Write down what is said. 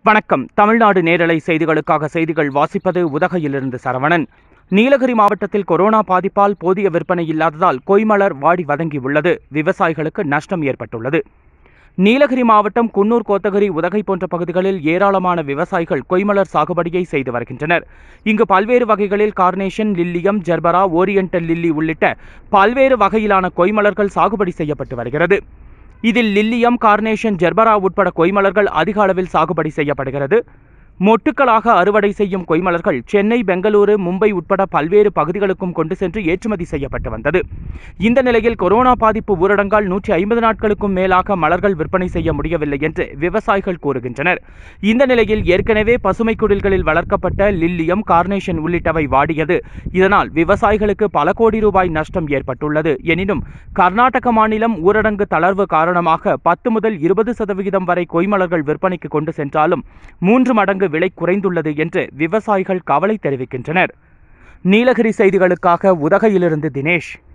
வணக்கம் தமிழ்நாடு நேரலை செய்திகளுக்காக செய்திகள் வாசிப்பது உதகையிலிருந்து சரவணன் நீலகிரி மாவட்டத்தில் கொரோனா பாதிப்பால் போதிய விற்பனை இல்லாததால் கொய்மலர் வாடி வதங்கி உள்ளது விவசாயிகளுக்கு நஷ்டம் ஏற்பட்டுள்ளது நீலகிரி மாவட்டம் குன்னூர் கோத்தகிரி உதகை போன்ற பகுதிகளில் ஏராளமான விவசாயிகள் கொய்மலர் சாகுபடியை செய்து வருகின்றனர் இங்கு பல்வேறு வகைகளில் carnation lilium gerbera oriental lily உள்ளிட்ட பல்வேறு வகையிலான கொய்மலர்கள் சாகுபடி செய்யப்பட்டு வருகிறது இதில் லில்லியம் கார்னேஷன் ஜெர்பரா உட்பட கொய்மலர்கள் அதிக அளவில் சாகுபடி செய்யப்படுகிறது மொட்டுக்களாக அறுவடை செய்யும் கொய்மலர்கள் சென்னை பெங்களூரு மும்பை உட்பட பல்வேறு பகுதிகளுக்கும் கொண்டு சென்று ஏற்றுமதி செய்யப்பட்டு வந்தது இந்த நிலையில் கொரோனா பாதிப்பு ஊரடங்கால் நூற்றி ஐம்பது நாட்களுக்கும் மேலாக மலர்கள் விற்பனை செய்ய முடியவில்லை என்று விவசாயிகள் கூறுகின்றனர் இந்த நிலையில் ஏற்கனவே பசுமை குடில்களில் வளர்க்கப்பட்ட லில்லியம் கார்னேஷன் உள்ளிட்டவை வாடியது இதனால் விவசாயிகளுக்கு பல கோடி ரூபாய் நஷ்டம் ஏற்பட்டுள்ளது எனினும் கர்நாடக மாநிலம் ஊரடங்கு தளர்வு காரணமாக பத்து முதல் இருபது சதவிகிதம் வரை கொய்மலர்கள் விற்பனைக்கு கொண்டு சென்றாலும் மூன்று மடங்கு விலை குறைந்துள்ளது என்று விவசாயிகள் கவலை தெரிவிக்கின்றனர் நீலகிரி செய்திகளுக்காக உதகையிலிருந்து தினேஷ்